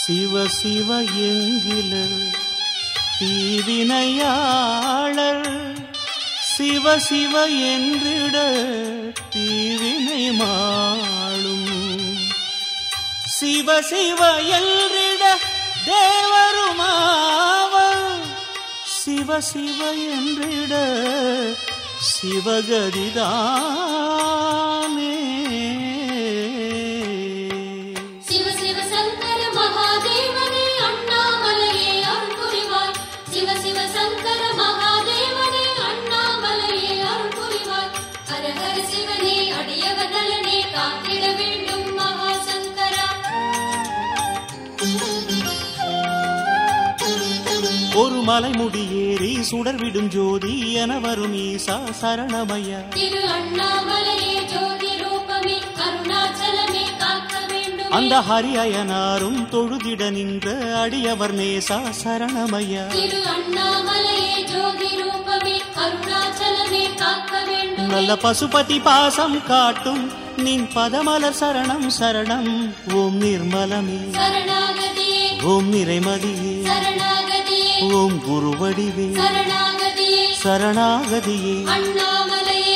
சிவ சிவ எங்கில தீவினையாளர் சிவ சிவ என்றிட தீவினை மாளும் சிவ சிவ என்றிட தேவருமாவர் சிவ சிவ என்றிட சிவகதிதானே சிவ சிவ சங்கர மகாதேவனே அண்ணாமலையே அருள் புரிவாய் சிவ சிவ சங்கர மகாதேவனே அண்ணாமலையே அருள் புரிவாய் ஹர ஹர சிவனே அடியவர் நலனே காத்திட வேண்டும் மகாசங்கரா ஒரு மலைமுடி ஏறி சுடர்விடும் ஜோதி என வரும் ஈசா சரணமையா திரு அண்ணாமலையே ஜோதி ரூபமே அருணாச்சலமே காக்க வேண்டும் அந்த ஹரி அயனாரும் தொழுதிட நின்ற அடியவர் நேசா சரணமையா திரு அண்ணாமலையே ஜோதி ரூபமே அருணாச்சலமே காக்க வேண்டும் நல்ல பசுபதி பாசம் காட்டும் நின் பதமலர் சரணம் சரணம் ஓம் நிர்மலமே சரணாகதியே ஓம் நிறைமதியே சரணாகதியே ஓம் குருவடிவே சரணாகதியே சரணாகதியே அண்ணாமலையே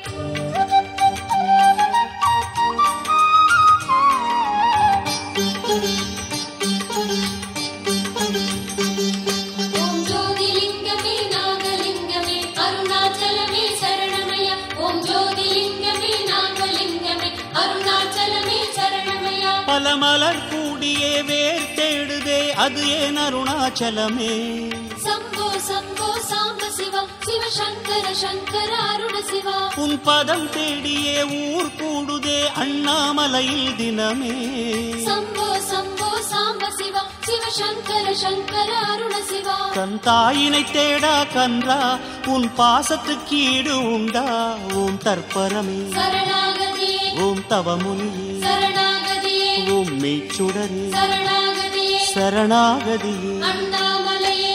ஓம் ஜோதிலிங்கமே நாகலிங்கமே அருணாச்சலமே சரணமய ஓம் ஜோதிலிங்கமே நாகலிங்கமே அருணாச்சலமே சரணமயா பல மலர் கூடியே வேர் தேடுதே அது ஏன் அருணாச்சலமே சம்போ சம்போ சாம்ப சிவா சிவசங்கர சங்கர அருண சிவா உன் பதம் தேடியே ஊர் கூடுதே அண்ணாமலையில் தினமே சம்போ சம்போ சாம்ப சிவா சிவசங்கர சங்கர அருண சிவா தன் தாயினை தேடா கன்றா உன் பாசத்துக்கு ஈடு உண்டா ஓம் தற்பரமே சரணாகதியே ஓம் தவமுனியே சரணாகதியே ஓம் மெய்ச்சுடரே சரணாகதியே சரணாகதியே அண்ணாமலையே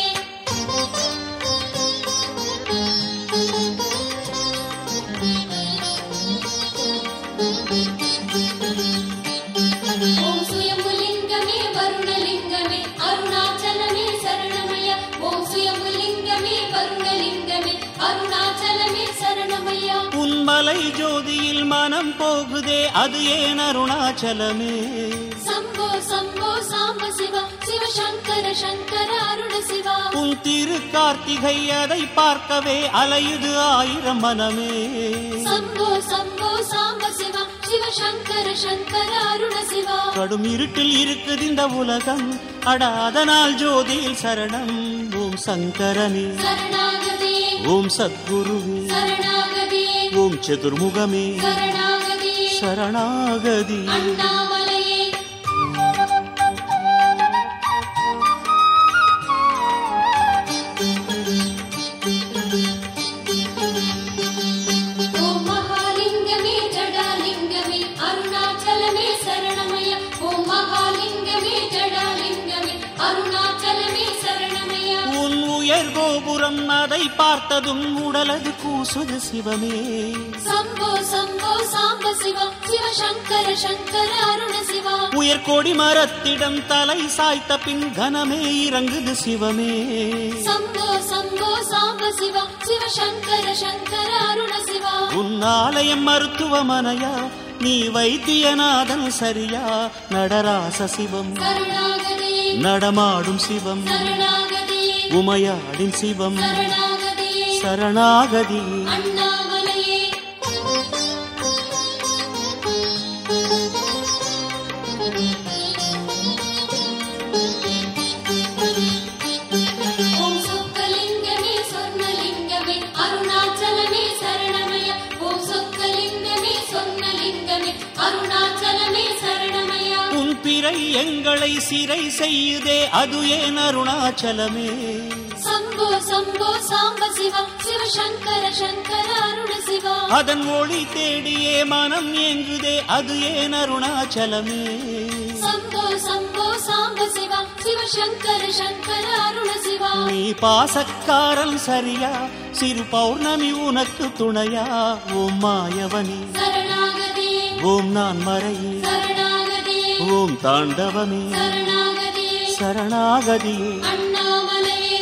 ஓம் சுயம்புலிங்கமே வருணலிங்கமே அருணாச்சலமே சரணமய ஓம் சுயம்புலிங்கமே வருணலிங்கமே அருணாச்சலமே சரணமயா உன் மலை ஜோதியில் மனம் போகுதே அது ஏன் அருணாச்சலமே சம்போ சம்போ சாம்ப சிவா சிவசங்கர சங்கர அருண சிவா உன் திரு கார்த்திகை அதை பார்க்கவே அலையுது ஆயிரம் மனமே சம்போ சம்போ சாம்ப சிவா சிவசங்கர சங்கர அருண சிவா கடும் இருட்டில் இருக்குது இந்த உலகம் அட அதனால் ஜோதியில் சரணம் ஓம் சங்கரனே சரணாகதியே ஓம் சத்குருவே சரணாகதியே ஓம் சதுர்முகமே சரணாகதியே சரணாகதி அண்ணாமலையே ஓம் மகாலிங்கமே ஜடாலிங்கமே அருணாச்சலமே சரணமய ஓம் மகாலிங்கமே ஜடாலிங்கமே அருணாச்சலமே சரணமய உன் உயர் கோபுரம் அதை பார்த்ததும் உடலது கூசுது சிவமே சம்போ சம்போ சாம்ப சிவா சிவசங்கர சங்கர அருண சிவா உயர் கொடி மரத்திடம் தலை சாய்த்த பின் கனமே இறங்குது சிவமே சம்போ சம்போ சாம்ப சிவா சிவசங்கர சங்கர அருண சிவா உன் ஆலயம் மருத்துவமனையா நீ வைத்தியநாதன் சரியா நடராச சிவம் சரணாகதியே நடமாடும் சிவம் சரணாகதியே உமையாடின் சிவம் சரணாகதியே சரணாகதி அண்ணாமலையே ஓம் சொக்கலிங்கமே சொர்ணலிங்கமே அருணாச்சலமே சரணமய ஓம் சொக்கலிங்கமே சொர்ணலிங்கமே அருணாச்சலமே சரணமய உன் பிறை எங்களை சிறை செய்யுதே அது ஏன் அருணாச்சலமே சம்போ சம்போ சாம்ப சிவா சிவசங்கர சங்கர அருண சிவா அதன் ஒளி தேடியே மனம் ஏங்குதே அது ஏன் அருணாச்சலமே சம்போ சம்போ சாம்ப சிவா சிவசங்கர சங்கர அருண சிவா நீ பாசக்காரன் சரியா சிறு பௌர்ணமி உனக்கு துணையா ஓம் மாயவனி சரணாகதியே ஓம் நான் மறையே சரணாகதியே ஓம் தாண்டவமே சரணாகதியே சரணாகதியே அண்ணாமலையே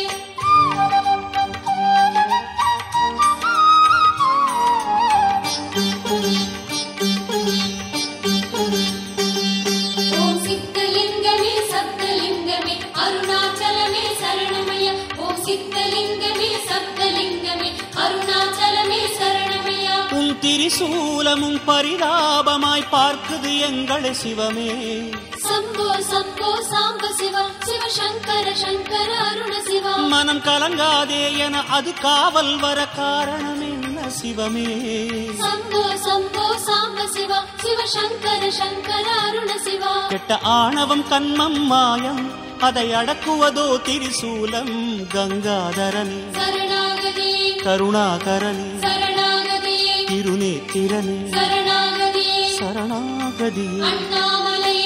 ஓம் சித்தலிங்கமே சப்தலிங்கமே அருணாச்சலமே சரணமய ஓம் சித்தலிங்கமே சப்தலிங்கமே அருணாச்சலமே சரணமய உன் திரிசூலமும் பரிதாபமாய் பார்க்குது எங்களை சிவமே சம்போ சம்போ சாம்ப சிவா சிவ சங்கர சங்கர அருண சிவா மனம் கலங்காதே என அது காவல் வர காரணம் என்ன சிவமே சம்போ சம்போ சாம்ப சிவா சிவ சங்கர சங்கர அருண சிவா கெட்ட ஆணவம் கண்மம் மாயம் அதை அடக்குவதோ திரிசூலம் கங்காதரனே சரணாகதியே கருணாகரனே சரணாகதியே திருநேத்திரனே சரணாகதியே சரணாகதியே அண்ணாமலையே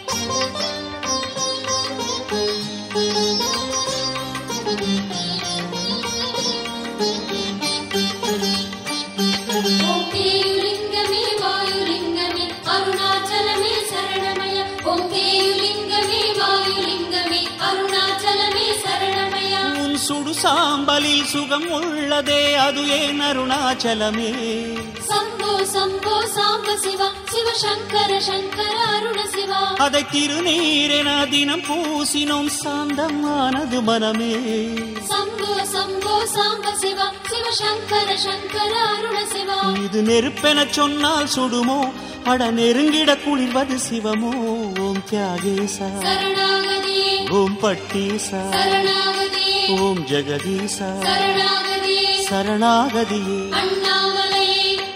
ஓம் தேயுலிங்கமே வாயுலிங்கமே அருணாச்சலமே சரணமய ஓம் தேயுலிங்கமே வாயுலிங்கமே அருணாச்சலமே சரணமய உன் சுடு சாம்பலில் சுகம் உள்ளதே அது ஏன் அருணாச்சலமே சம்போ சம்போ சாம்ப சிவா சிவ சங்கர சங்கர அருண சிவா அதை திருநீரென தினம் பூசினோம் சாந்தமானது மனமே சம்போ சம்போ சாம்ப சிவா சிவ சங்கர சங்கர அருண சிவா இது நெருப்பென சொன்னால் சுடுமோ அட நெருங்கிட குளிர்வது சிவமோ ஓம் தியாகேசா சரணாகதியே ஓம் பட்டீசா சரணாகதியே ஓம் ஜெகதீசா சரணாகதியே சரணாகதியே அண்ணாமலையே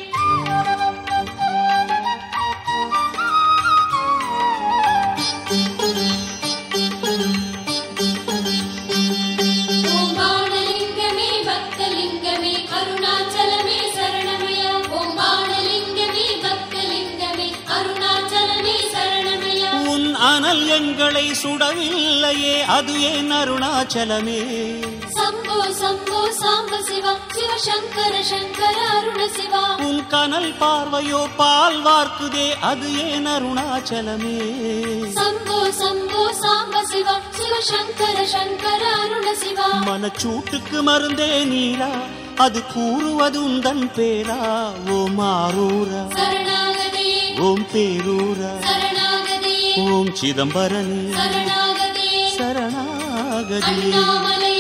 ஓம் பாணலிங்கமே பக்தலிங்கமே அருணாச்சலமே சரணமய ஓம் பாணலிங்கமே பக்தலிங்கமே அருணாச்சலமே சரணமய உன் அனல் எங்களை சுடவில்லையே அது ஏன் அருணாச்சலமே சம்போ சம்போ சாம்ப சிவா சிவ சங்கர சங்கர அருண சிவா உன் கனல் பார்வையோ பால் வார்க்குதே அது ஏன் அருணாச்சலமே சம்போ சம்போ சாம்ப சிவா சிவ சங்கர சங்கர அருண சிவா மனச்சூட்டுக்கு மருந்தே நீரா அது கூறுவது உந்தன் பேரா ஓம் ஆரூரா சரணாகதியே ஓம் பேரூரா சரணாகதியே ஓம் சிதம்பரனே சரணாகதியே சரணாகதியே அண்ணாமலையே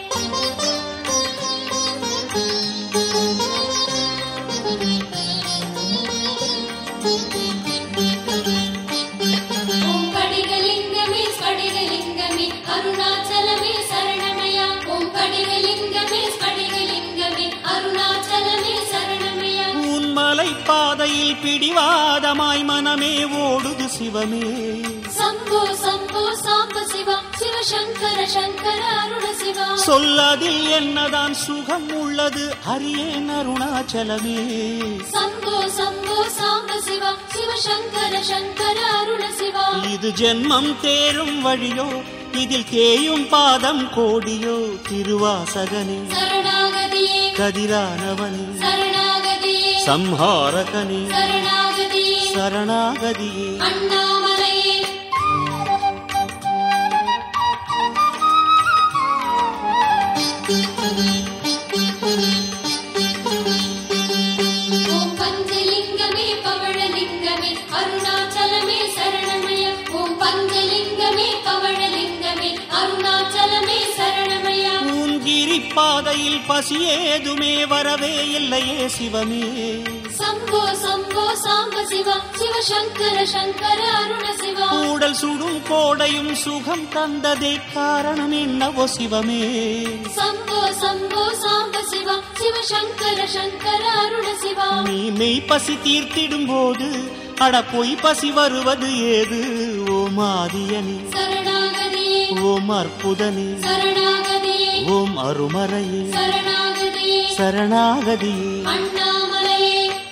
ஓம் படிகலிங்கமே ஸ்படிகலிங்கமே அருணாச்சலமே சரணமயா ஓம் படிகலிங்கமே ஸ்படிகலிங்கமே அருணாச்சலமே சரணமயா உன் மலை பாதையில் பிடிவாதமாய் மனமே ஓடுது சிவமே சம்போ சம்போ சாம்ப சிவா சிவ சங்கர சங்கர அருண சிவா சொல்லதில் என்னதான் சுகம் உள்ளது அரியேன் அருணாச்சலமே சம்போ சம்போ சாம்ப சிவா சிவ சங்கர சங்கர அருண சிவா இது ஜென்மம் தேரும் வழியோ இதில் தேயும் பாதம் கோடியோ திருவாசகனே சரணாகதியே கதிரானவனே சரணாகதியே சம்ஹாரகனே சரணாகதியே சரணாகதியே அண்ணாமலையே ஓம் பஞ்சலிங்கமே பவழலிங்கமே அருணாச்சலமே சரணமய ஓம் பஞ்சலிங்கமே பவழலிங்கமே அருணாச்சலமே சரணமய உன் கிரி பாதையில் பசி ஏதுமே வரவே இல்லையே சிவமே சம்போ சம்போ சாம்ப சிவா சிவ சங்கர சங்கர அருண சிவா கூடல் சுடும் கோடையும் சுகம் தந்ததே காரணம் என்னவோ சிவமே சம்போ சம்போ சாம்ப சிவா சிவ சங்கர சங்கர அருண சிவா நீ மெய் பசி தீர்த்திடும் போது அட பொய் பசி வருவது ஏது ஓம் ஆதியனே சரணாகதியே ஓம் அற்புதனே சரணாகதியே ஓம் அருமறையே சரணாகதியே சரணாகதியே அண்ணாமலையே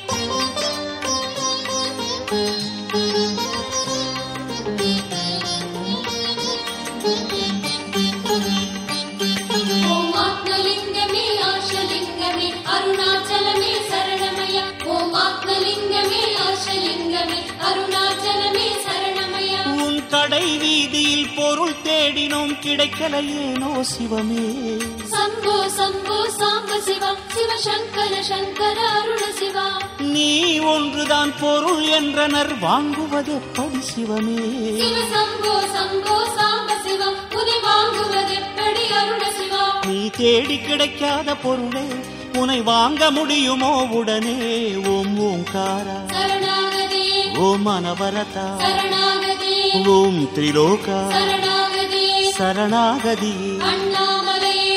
ஓம் ஆத்மலிங்கமே ஆஷலிங்கமே அருணாச்சலமே சரணமய ஓம் ஆத்மலிங்கமே ஆஷலிங்கமே அருணாச்சலமே சரணமய உன் கடல் கடை வீதியில் பொருள் தேடினோம் கிடைக்கலையேனோ சிவமே சம்போ சம்போ சாம்ப சிவா சிவசங்கர சங்கர அருண சிவா நீ ஒன்றுதான் பொருள் என்றனர் வாங்குவதெப்படி சிவமே சிவ சம்போ சம்போ சாம்ப சிவா உனை வாங்குவதெப்படி அருண சிவா நீ தேடி கிடைக்காத பொருளே உனை வாங்க முடியுமோ உடனே ஓம் ஓங்காரா சரணாகதே ஓம் அனவரதா சரணாகதே ஓம் திரிலோகா சரணாகதே சரணாகதி அண்ணாமலையே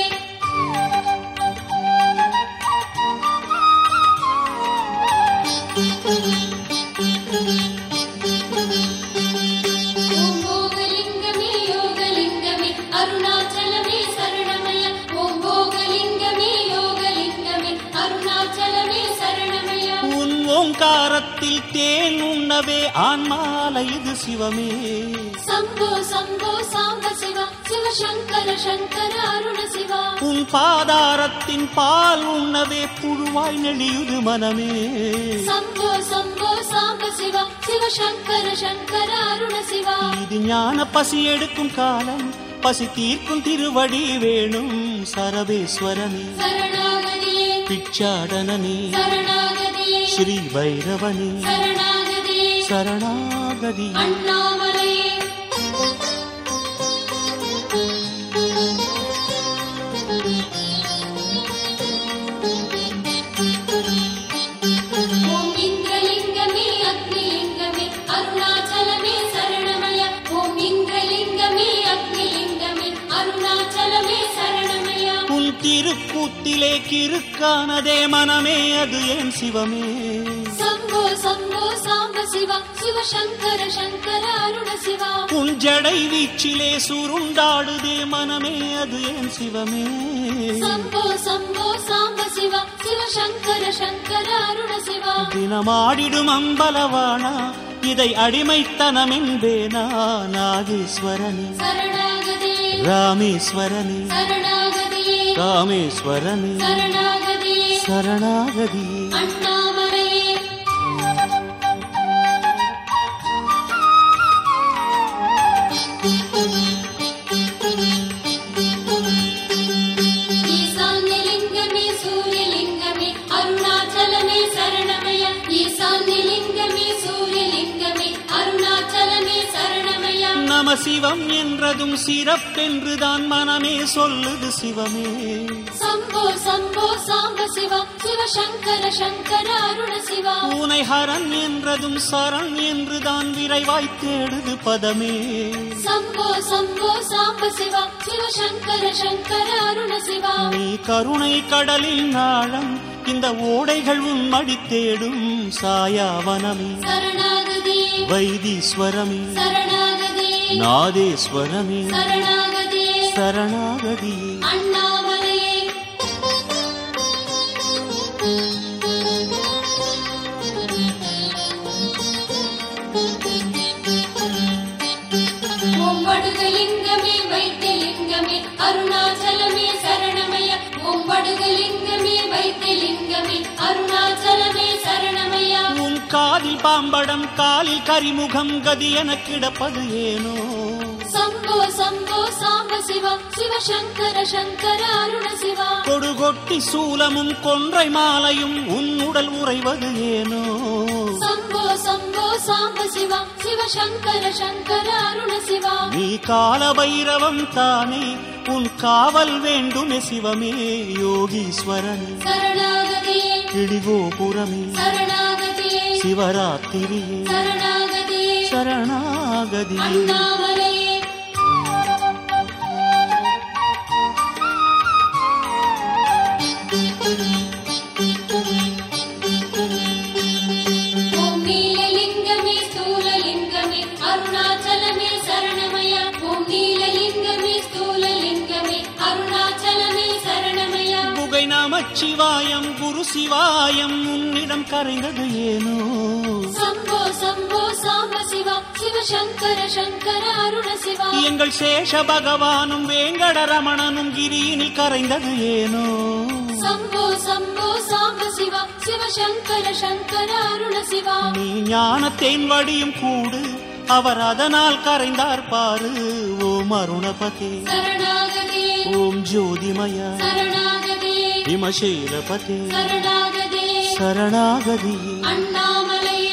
ஓம் போகலிங்கமே யோகலிங்கமே அருணாச்சலமே சரணமய ஓம் போகலிங்கமே யோகலிங்கமே அருணாச்சலமே சரணமய உன் ஓங்காரத்தில் தேன் உண்ணவே ஆன்மால இது சிவமே சம்போ சம்போ சாம்ப சிவா சிவசங்கர சங்கர அருண சிவா உன் பாதாரத்தின் பால் உண்ணவே புழுவாய் நெளியுது மனமே சம்போ சம்போ சாம்ப சிவா சிவசங்கர சங்கர அருண சிவா இது ஞான பசி எடுக்கும் காலம் பசி தீர்க்கும் திருவடி வேணும் சரவேஸ்வரனே சரணாகதியே பிச்சாடனனே சரணாகதியே ஸ்ரீ பைரவனே சரணாகதியே சரணாகதி அண்ணாமலையே ஓம் இந்திரலிங்கமே அக்னிலிங்கமே அருணாச்சலமே சரணமய ஓம் இந்திரலிங்கமே அக்னிலிங்கமே அருணாச்சலமே சரணமய உன் திருக்கூத்திலே கிறுக்கானதே மனமே அது ஏன் சிவமே சம்போ சம்போ சாம்ப சிவா சிவசங்கர சங்கர அருண சிவா உன் ஜடை வீச்சிலே சுருண்டாடுதே மனமே அது ஏன் சிவமே சம்போ சம்போ சாம்ப சிவா சிவசங்கர சங்கர அருண சிவா தினமாடிடும் அம்பலவானா இதை அடிமைத்தனம் என்பேனா நாகேஸ்வரனே சரணாகதே ராமேஸ்வரனே சரணாகதே காமேஸ்வரனே சரணாகதே சரணாகதி அண்ணாமலையே ஈசான்யலிங்கமே சூரியலிங்கமே அருணாச்சலமே சரணமய ஈசான்யலிங்கமே சூரியலிங்கமே அருணாச்சலமே சரணமய நம சிவம் என்றதும் சிறப்பென்றுதான் மனமே சொல்லுது சிவமே சம்போ சம்போ சாம்ப சிவா சிவசங்கர சங்கர அருண சிவா பூனை ஹரன் என்றதும் சரண் என்றுதான் விரைவாய் தேடுது பதமே சம்போ சம்போ சாம்ப சிவா சிவசங்கர சங்கர அருண சிவா நீ கருணை கடலில் நாளம் இந்த ஓடைகள் உன் மடி தேடும் சாயாவனமே சரணாகதே வைத்தீஸ்வரமே சரணாகதே நாதேஸ்வரமே சரணாகதே சரணாகதி அண்ணாமலையே ஓம் வடுகலிங்கமே வைத்தியலிங்கமே அருணாச்சலமே சரணமய ஓம் வடுகலிங்கமே வைத்தியலிங்கமே அருணாச்சலமே சரணமய உன் காதில் பாம்படம் காலில் கரிமுகம் கதி என கிடப்பது ஏனோ சம்போ சம்போ சாம்ப சிவா சிவசங்கர சங்கர அருண சிவா கொடுகொட்டி சூலமும் கொன்றை மாலையும் உன் உடல் உறைவது ஏனோ சம்போ சம்போ சாம்ப சிவா சிவசங்கர சங்கர அருண சிவா நீ கால பைரவம் தானே உன் காவல் வேண்டுமே சிவமே யோகீஸ்வரனே சரணாகதே கிடிகோபுரமே சரணாகதே சிவராத்திரியே சரணாகதே சரணாகதி அண்ணாமலையே ஓம் நீலலிங்கமே ஸ்தூலலிங்கமே அருணாச்சலமே சரணமய ஓம் நீலலிங்கமே ஸ்தூலலிங்கமே அருணாச்சலமே சரணமய புகை நமச்சிவாயம் குரு சிவாயம் உன்னிடம் கரைந்தது ஏனோ சம்போ சம்போ சாம்ப சிவா சிவசங்கர சங்கர அருண சிவா எங்கள் சேஷ பகவானும் வேங்கடரமணனும் கிரியினில் கரைந்தது ஏனோ சம்போ சம்போ சாம்ப சிவா சிவசங்கர சங்கர அருண சிவா நீ ஞானத்தேன் வடியும் கூடு அவர் அதனால் கரைந்தார் பாரு ஓம் அருணபதே சரணாகதே ஓம் ஜோதிமய சரணாகதே விமசேலபதே சரணாகதே சரணாகதியே அண்ணாமலையே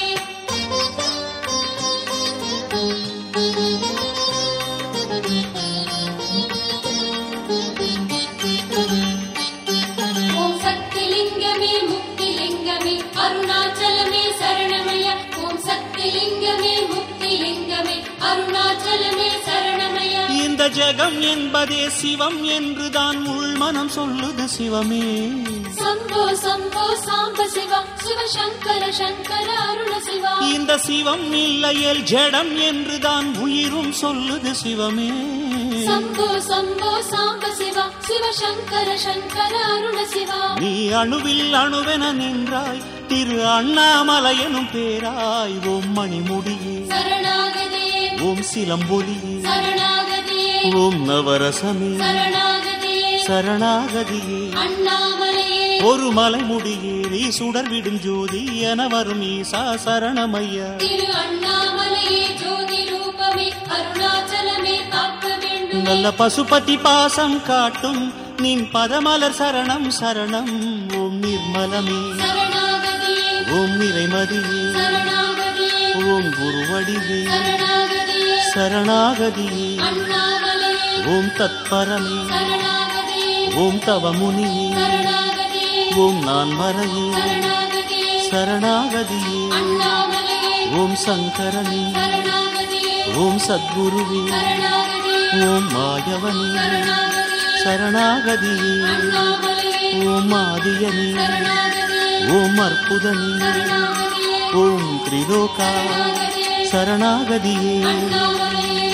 ஓம் சக்திலிங்கமே முக்திலிங்கமே அருணாச்சலமே சரணமய ஓம் சக்திலிங்கமே முக்திலிங்கமே அருணாச்சலமே சரணமய இந்த ஜெகம் என்பதே சிவம் என்றுதான் உள்மனம் சொல்லுது சிவமே சம்போ சம்போ சாம்ப சிவா சிவசங்கர சங்கர அருண சிவா இந்த சிவம் இல்லையேல் ஜடம் என்றுதான் உயிரும் சொல்லுது சிவமே சம்போ சம்போ சாம்ப சிவா சிவசங்கர சங்கர அருண சிவா நீ அணுவில் அணுவென நின்றாய் திரு அண்ணாமலை எனும் பேராய் ஓம் மணிமுடியே சரணாகதே ஓம் சிலம்பொலியே சரணாகதே ஓம் நவரசமே சரணாகதே சரணாகதியே அண்ணாமலையே ஒரு மலைமுடியேறி சுடர் விடும் ஜோதி என வரும் ஈசா சரணமையா திரு அண்ணாமலையே ஜோதி ரூபமே அருணாச்சலமே காக்க வேண்டும் நல்ல பசுபதி பாசம் காட்டும் நின் பதமலர் சரணம் சரணம் ஓம் நிர்மலமே சரணாகதே ஓம் நிறைமதியே சரணாகதே ஓம் குருவடிவே சரணாகதே சரணாகதியே அண்ணாமலையே ஓம் தத்பரமே சரணாகதே ஓம் தவமுனியே சரணாகதே ஓம் நான் மறையே சரணாகதே சரணாகதியே அண்ணாமலையே ஓம் சங்கரனே சரணாகதே ஓம் சத்குருவே சரணாகதே ஓம் மாயவனே சரணாகதே சரணாகதியே அண்ணாமலையே ஓம் ஆதியனே சரணாகதே ஓம் அற்புதனே சரணாகதே ஓம் திரிலோகா சரணாகதே சரணாகதியே அண்ணாமலையே